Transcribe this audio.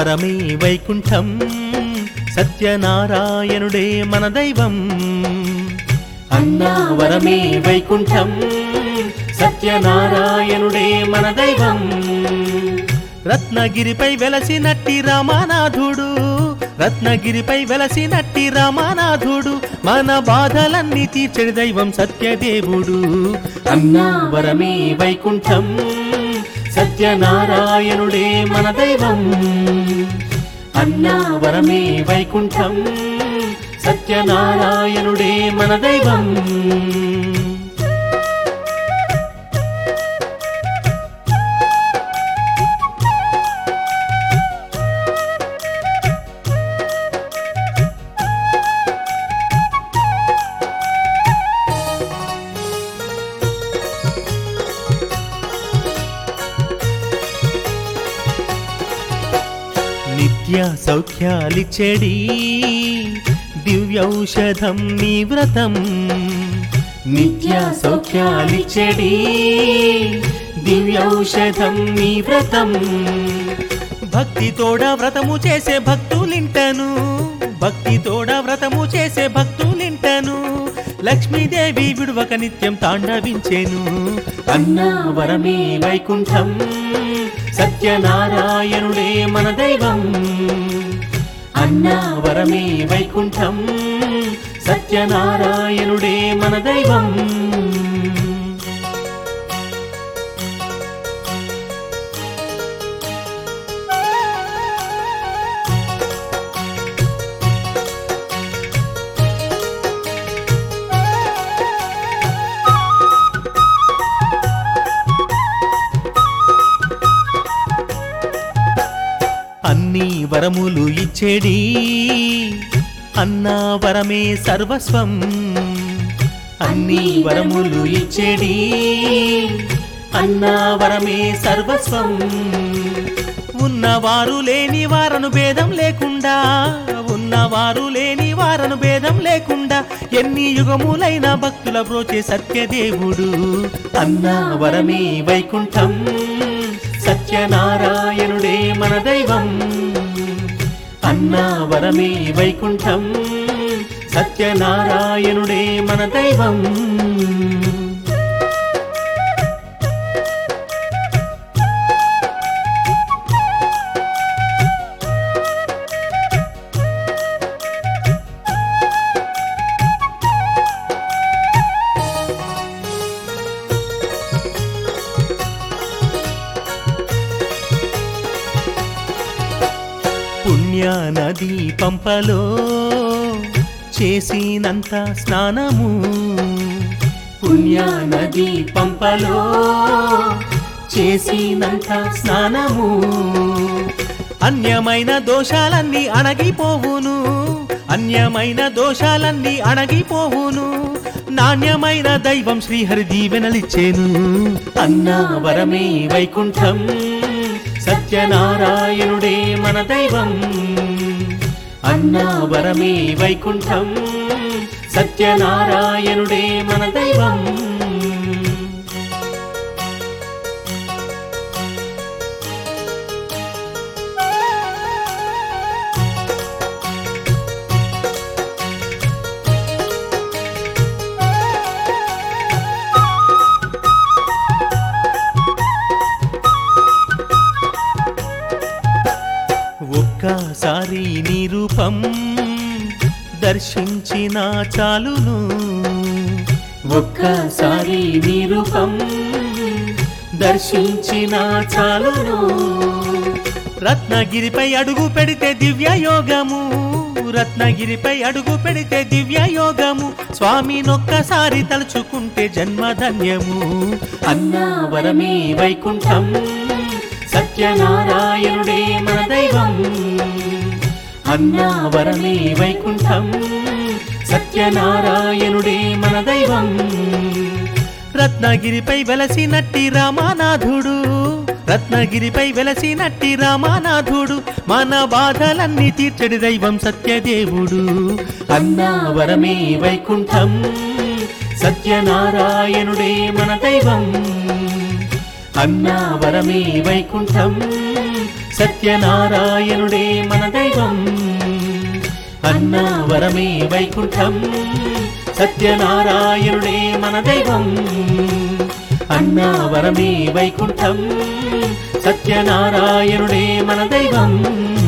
వరమే వైకుంఠం సత్యనారాయణుడే మన దైవం అన్నా వరమే వైకుంఠం సత్యనారాయణుడే మన దైవం రత్నగిరిపై వెలసినట్టి రామానాథుడు రత్నగిరిపై వెలసినట్టి రామానాథుడు మన బాధలన్నీ తీర్చడి దైవం సత్యదేవుడు అన్నా వరమే వైకుంఠం సత్యనారాయణుడే మన దైవం అన్నా వరమే వైకుంఠం సత్యనారాయణుడే మన దైవం నిత్య సౌఖ్యాలిచ్చేడి దివ్యౌషధం నీ వ్రతం నిత్య సౌఖ్యాలిచ్చేడి దివ్యౌషధం నీ వ్రతం భక్తితోడ వ్రతము చేసే భక్తులింటను భక్తితోడ వ్రతము చేసే భక్తులింటను లక్ష్మీదేవి విడువక నిత్యం తాండవించేను అన్నా వరమే వైకుంఠం సత్యనారాయణుడే మన దైవం అన్నా వరమే వైకుంఠం సత్యనారాయణుడే మన దైవం అన్ని వరములు ఇచ్చేడి అన్నా వరమే సర్వస్వం అన్ని వరములు ఇచ్చేడి అన్నా వరమే సర్వస్వం ఉన్నవారు లేని వారను భేదం లేకుండా ఉన్నవారు లేని వారను భేదం లేకుండా ఎన్ని యుగములైన భక్తుల బ్రోచే సత్యదేవుడు అన్నా వరమే వైకుంఠం సత్యనారాయణుడే మన దైవం అన్నా వరమే వైకుంఠం సత్యనారాయణుడే మన దైవం పుణ్య నది పంపలో చేసినంత స్నానము పుణ్య నది పంపలో చేసినంత స్నానము అన్యమైన దోషాలన్నీ అణగిపోవును అన్యమైన దోషాలన్నీ అణగిపోవును నాణ్యమైన దైవం శ్రీహరి దీవెనలిచ్చేను అన్నా వరమే వైకుంఠం సత్యనారాయణుడే మన దైవం అన్నా వరమే వైకుంఠం సత్యనారాయణుడే మన దైవం ఒక్కసారి నీ రూపం దర్శించిన చాలును ఒక్కసారి నీ రూపం దర్శించిన చాలును రత్నగిరిపై అడుగు పెడితే దివ్య యోగము రత్నగిరిపై అడుగు పెడితే దివ్య యోగము స్వామినొక్కసారి తలుచుకుంటే జన్మధన్యము అన్నా వరమే వైకుంఠం సత్యనారాయణుడే మన దైవం అన్నా వరమే వైకుంఠం సత్యనారాయణుడే మన దైవం రత్నగిరిపై వెలసినట్టి రామానాథుడు రత్నగిరిపై వెలసినట్టి రామానాథుడు మన బాధలన్నీ తీర్చడి దైవం సత్యదేవుడు అన్నా వరమే వైకుంఠం సత్యనారాయణుడే మన దైవం అన్నా వరమే వైకుంఠం సత్యనారాయణుడే మన దైవం అన్నవరమే వైకుంఠం సత్యనారాయణుడే మన దైవం అన్నవరమే వైకుంఠం సత్యనారాయణుడే మన దైవం